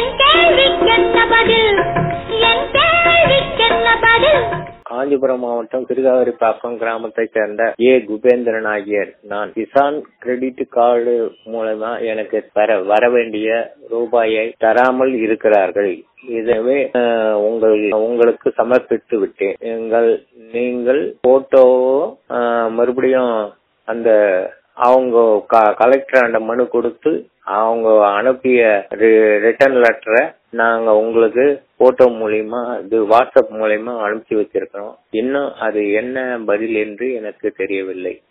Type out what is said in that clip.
என் கேள்விக்கென்ன பதில் என் கேள்விக்கென்ன பதில் காஞ்சிபுரம் மாவட்டம் திருகாவிரிப்பாக்கம் கிராமத்தைச் சேர்ந்த ஏ குபேந்திரன் ஆகியர் நான் கிசான் கிரெடிட் கார்டு மூலமா எனக்கு வர வர வேண்டிய ரூபாயை தராமல் இருக்கிறார்கள் இதவே அஹ், உங்கள் உங்களுக்கு சமர்ப்பித்து விட்டேன் எங்கள் நீங்கள் போட்டோவோ அஹ், மறுபடியும் அந்த அவங்க கலெக்டர் அந்த மனு கொடுத்து அவங்க அனுப்பிய ரிட்டர்ன் லெட்டரை நாங்க உங்களுக்கு போட்டோ மூலியமா இது வாட்ஸ்அப் மூலியமா அனுப்பிச்சு வச்சிருக்கிறோம் இன்னும் அது என்ன பதில் என்று எனக்கு தெரியவில்லை